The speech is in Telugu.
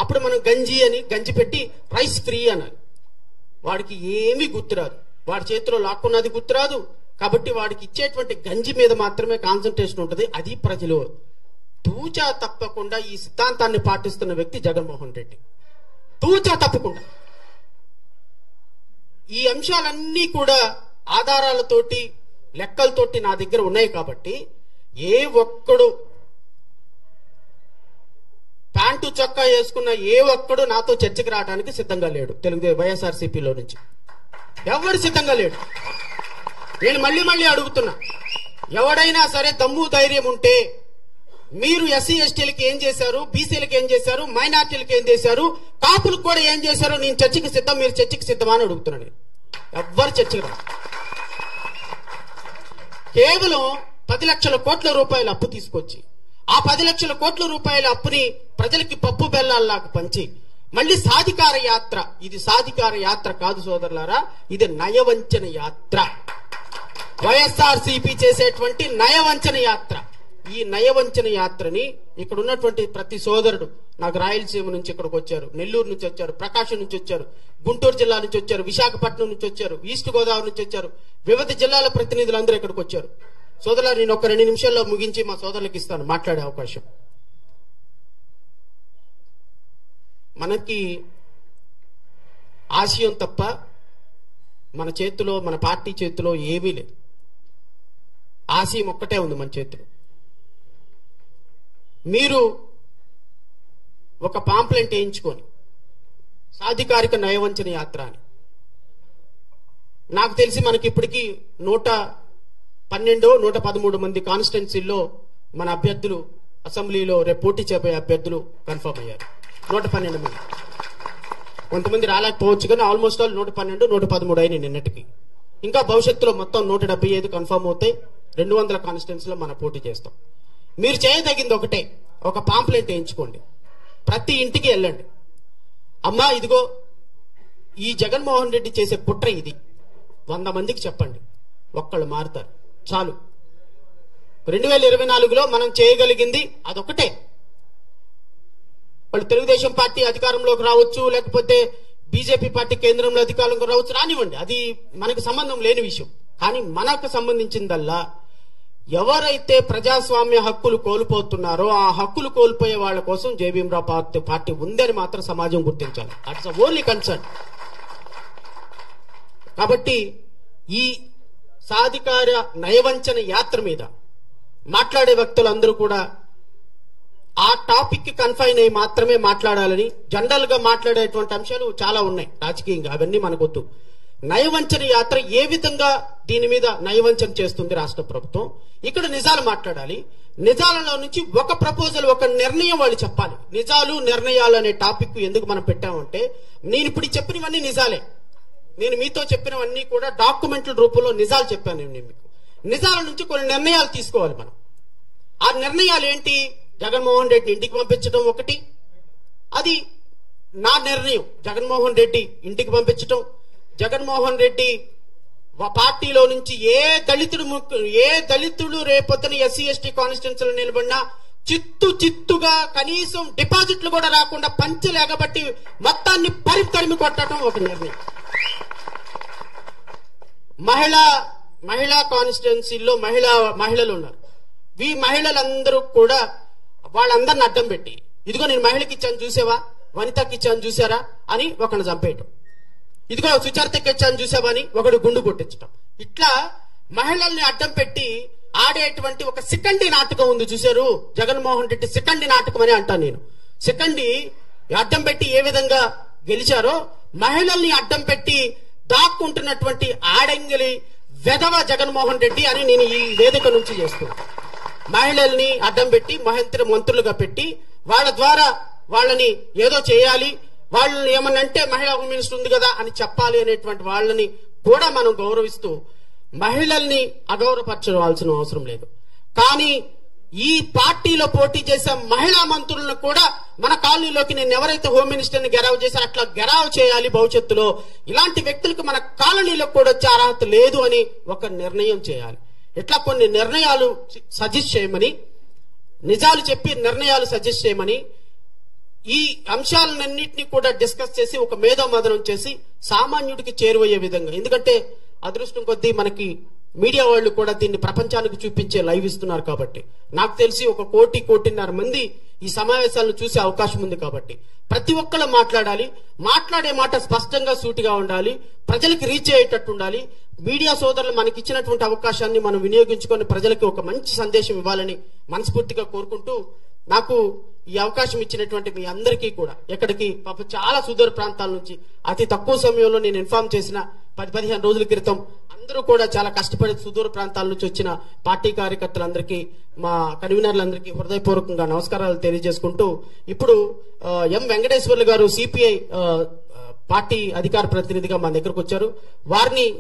అప్పుడు మనం గంజి అని గంజి పెట్టి రైస్ ఫ్రీ అనాలి వాడికి ఏమీ గుర్తురాదు వాడి చేతిలో లాక్కున్నది గుర్తురాదు కాబట్టి వాడికి ఇచ్చేటువంటి గంజి మీద మాత్రమే కాన్సన్ట్రేషన్ ఉంటుంది అది ప్రజలు తూచా తప్పకుండా ఈ సిద్ధాంతాన్ని పాటిస్తున్న వ్యక్తి జగన్మోహన్ రెడ్డి తూచా తప్పకుండా ఈ అంశాలన్నీ కూడా ఆధారాలతోటి లెక్కలతోటి నా దగ్గర ఉన్నాయి కాబట్టి ఏ ఒక్కడు ప్యాంటు చొక్కా వేసుకున్న ఏ ఒక్కడు నాతో చర్చకి రావడానికి సిద్ధంగా లేడు తెలుగు వైఎస్ఆర్సీపీలో నుంచి ఎవడు సిద్ధంగా లేడు నేను మళ్ళీ మళ్ళీ అడుగుతున్నా ఎవడైనా సరే దమ్ము ధైర్యం ఉంటే మీరు ఎస్సీ ఎస్టీలకి ఏం చేశారు బీసీలకి ఏం చేశారు మైనార్టీలకి ఏం చేశారు కాపులకు కూడా ఏం చేశారు నేను చర్చకి సిద్ధం మీరు చర్చకి సిద్ధమా అని అడుగుతున్నాను నేను ఎవ్వరు చర్చకి రా కేవలం పది లక్షల కోట్ల రూపాయల అప్పు తీసుకొచ్చి ఆ పది లక్షల కోట్ల రూపాయల అప్పుని ప్రజలకి పప్పు బెల్లాల్లాగా పంచి మళ్ళీ సాధికార యాత్ర ఇది సాధికార యాత్ర కాదు సోదరులారా ఇది నయవంచన యాత్ర వైఎస్ఆర్ సిపి చేసేటువంటి నయవంచన యాత్ర ఈ నయవంచన యాత్రని ఇక్కడ ఉన్నటువంటి ప్రతి సోదరుడు నాకు రాయలసీమ నుంచి ఇక్కడికి వచ్చారు నెల్లూరు నుంచి వచ్చారు ప్రకాశం నుంచి వచ్చారు గుంటూరు జిల్లా నుంచి వచ్చారు విశాఖపట్నం నుంచి వచ్చారు ఈస్ట్ గోదావరి నుంచి వచ్చారు వివిధ జిల్లాల ప్రతినిధులు అందరూ ఇక్కడికి వచ్చారు సోదరుల నేను ఒక రెండు నిమిషాల్లో ముగించి మా సోదరులకు ఇస్తాను మాట్లాడే అవకాశం మనకి ఆశయం తప్ప మన చేతిలో మన పార్టీ చేతిలో ఏమీ లేదు ఆశయం ఒక్కటే ఉంది మన చేతిలో మీరు ఒక పాంప్లెంట్ వేయించుకొని సాధికారిక నయవంచన యాత్ర అని నాకు తెలిసి మనకి ఇప్పటికీ నూట పన్నెండు నూట పదమూడు మంది కాన్స్టిట్యున్సీల్లో మన అభ్యర్థులు అసెంబ్లీలో రేపు పోటీ చేయబోయే అభ్యర్థులు కన్ఫర్మ్ అయ్యారు నూట పన్నెండు మంది కొంతమంది రాలేకపోవచ్చు కానీ ఆల్మోస్ట్ ఆల్ నూట పన్నెండు నూట పదమూడు అయినాయి నిన్నటికి ఇంకా భవిష్యత్తులో మొత్తం నూట డెబ్బై ఐదు కన్ఫర్మ్ అవుతాయి రెండు వందల కాన్స్టిట్యున్సీలో మనం పోటీ చేస్తాం మీరు చేయదగింది ఒకటే ఒక పాంప్లెంట్ వేయించుకోండి ప్రతి ఇంటికి వెళ్ళండి అమ్మా ఇదిగో ఈ జగన్మోహన్ రెడ్డి చేసే కుట్ర ఇది వంద మందికి చెప్పండి ఒక్కళ్ళు మారుతారు చాలు రెండు వేల ఇరవై నాలుగులో మనం చేయగలిగింది అదొకటే వాళ్ళు తెలుగుదేశం పార్టీ అధికారంలోకి రావచ్చు లేకపోతే బీజేపీ పార్టీ కేంద్రంలో అధికారంలోకి రావచ్చు రానివ్వండి అది మనకు సంబంధం లేని విషయం కానీ మనకు సంబంధించిందల్లా ఎవరైతే ప్రజాస్వామ్య హక్కులు కోల్పోతున్నారో ఆ హక్కులు కోల్పోయే వాళ్ళ కోసం జేబీఎంరావు పార్టీ పార్టీ ఉందని మాత్రం సమాజం గుర్తించాలి అట్స్ ఓన్లీ కన్సర్న్ కాబట్టి ఈ సాధికార నయవంచన యాత్ర మీద మాట్లాడే వ్యక్తులందరూ కూడా ఆ టాపిక్ కి కన్ఫైన్ అయ్యి మాత్రమే మాట్లాడాలని జనరల్ గా మాట్లాడేటువంటి అంశాలు చాలా ఉన్నాయి రాజకీయంగా అవన్నీ మనకొద్దు నయవంచన యాత్ర ఏ విధంగా దీని మీద నయవంచన చేస్తుంది రాష్ట్ర ప్రభుత్వం ఇక్కడ నిజాలు మాట్లాడాలి నిజాలలో నుంచి ఒక ప్రపోజల్ ఒక నిర్ణయం వాళ్ళు చెప్పాలి నిజాలు నిర్ణయాలు అనే టాపిక్ ఎందుకు మనం పెట్టామంటే నేను ఇప్పుడు చెప్పినవన్నీ నిజాలే నేను మీతో చెప్పినవన్నీ కూడా డాక్యుమెంట్ల రూపంలో నిజాలు చెప్పాను నేను మీకు నిజాల నుంచి కొన్ని నిర్ణయాలు తీసుకోవాలి మనం ఆ నిర్ణయాలు ఏంటి జగన్మోహన్ రెడ్డి ఇంటికి పంపించడం ఒకటి అది నా నిర్ణయం జగన్మోహన్ రెడ్డి ఇంటికి పంపించడం జగన్మోహన్ రెడ్డి వా- పార్టీలో నుంచి ఏ దళితుడు ముక్కు- ఏ దళితుడు రేపొద్దున ఎస్సీ ఎస్టీ కాన్స్టిట్యున్సీలో నిలబడినా చిత్తు చిత్తుగా కనీసం డిపాజిట్లు కూడా రాకుండా పంచెలు ఎగబట్టి మొత్తాన్ని పరి తరిమి కొట్టడం ఒక నిర్ణయం మహిళా మహిళా కాన్స్టిట్యున్సీల్లో మహిళా మహిళలు ఉన్నారు ఈ మహిళలందరూ కూడా వాళ్ళందరిని అడ్డం పెట్టి ఇదిగో నేను మహిళకి ఇచ్చాను చూసావా వనితకి ఇచ్చాను చూసారా అని ఒకరిని చంపేయటం ఇదిగో సుచరితకి ఇచ్చాను చూసావా అని ఒకడు గుండు కొట్టించటం ఇట్లా మహిళల్ని అడ్డం పెట్టి ఆడేటువంటి ఒక సికండి నాటకం ఉంది చూశారు జగన్మోహన్ రెడ్డి సికండి నాటకం అని అంటాను నేను సికండి అడ్డం పెట్టి ఏ విధంగా గెలిచారో మహిళల్ని అడ్డం పెట్టి దాక్కుంటున్నటువంటి ఆడంగిలి వెధవ జగన్మోహన్ రెడ్డి అని నేను ఈ వేదిక నుంచి చేస్తున్నాను మహిళల్ని అడ్డం పెట్టి మహంత్రి మంత్రులుగా పెట్టి వాళ్ళ ద్వారా వాళ్ళని ఏదో చేయాలి వాళ్ళని ఏమనంటే మహిళా హోమ్ మినిస్టర్ ఉంది కదా అని చెప్పాలి అనేటువంటి వాళ్ళని కూడా మనం గౌరవిస్తూ మహిళల్ని అగౌరవపరచవలసిన అవసరం లేదు కానీ ఈ పార్టీలో పోటీ చేసే మహిళా మంత్రులను కూడా మన కాలనీలోకి నేను ఎవరైతే హోమ్ మినిస్టర్ ని గెరావ్ చేశారో అట్లా గెరావ్ చేయాలి భవిష్యత్తులో ఇలాంటి వ్యక్తులకు మన కాలనీలో కూడా వచ్చే అర్హత లేదు అని ఒక నిర్ణయం చేయాలి ఇట్లా కొన్ని నిర్ణయాలు సజెస్ట్ చేయమని నిజాలు చెప్పి నిర్ణయాలు సజెస్ట్ చేయమని ఈ అంశాలన్నింటినీ కూడా డిస్కస్ చేసి ఒక మేధోమదనం చేసి సామాన్యుడికి చేరువయ్యే విధంగా ఎందుకంటే అదృష్టం కొద్దీ మనకి మీడియా వాళ్ళు కూడా దీన్ని ప్రపంచానికి చూపించే లైవ్ ఇస్తున్నారు కాబట్టి నాకు తెలిసి ఒక కోటి కోటిన్నర మంది ఈ సమావేశాలను చూసే అవకాశం ఉంది కాబట్టి ప్రతి ఒక్కళ్ళు మాట్లాడాలి మాట్లాడే మాట స్పష్టంగా సూటిగా ఉండాలి ప్రజలకు రీచ్ అయ్యేటట్టు ఉండాలి మీడియా సోదరులు మనకి ఇచ్చినటువంటి అవకాశాన్ని మనం వినియోగించుకొని ప్రజలకు ఒక మంచి సందేశం ఇవ్వాలని మనస్ఫూర్తిగా కోరుకుంటూ నాకు ఈ అవకాశం ఇచ్చినటువంటి మీ అందరికీ కూడా ఎక్కడికి పాప చాలా సుదూర ప్రాంతాల నుంచి అతి తక్కువ సమయంలో నేను ఇన్ఫార్మ్ చేసిన పది పదిహేను రోజుల క్రితం అందరూ కూడా చాలా కష్టపడి సుదూర ప్రాంతాల నుంచి వచ్చిన పార్టీ కార్యకర్తలందరికీ మా కన్వీనర్లందరికీ హృదయపూర్వకంగా నమస్కారాలు తెలియజేసుకుంటూ ఇప్పుడు ఆ, ఎం వెంకటేశ్వర్లు గారు సిపిఐ పార్టీ అధికార ప్రతినిధిగా మన దగ్గరకు వచ్చారు వారిని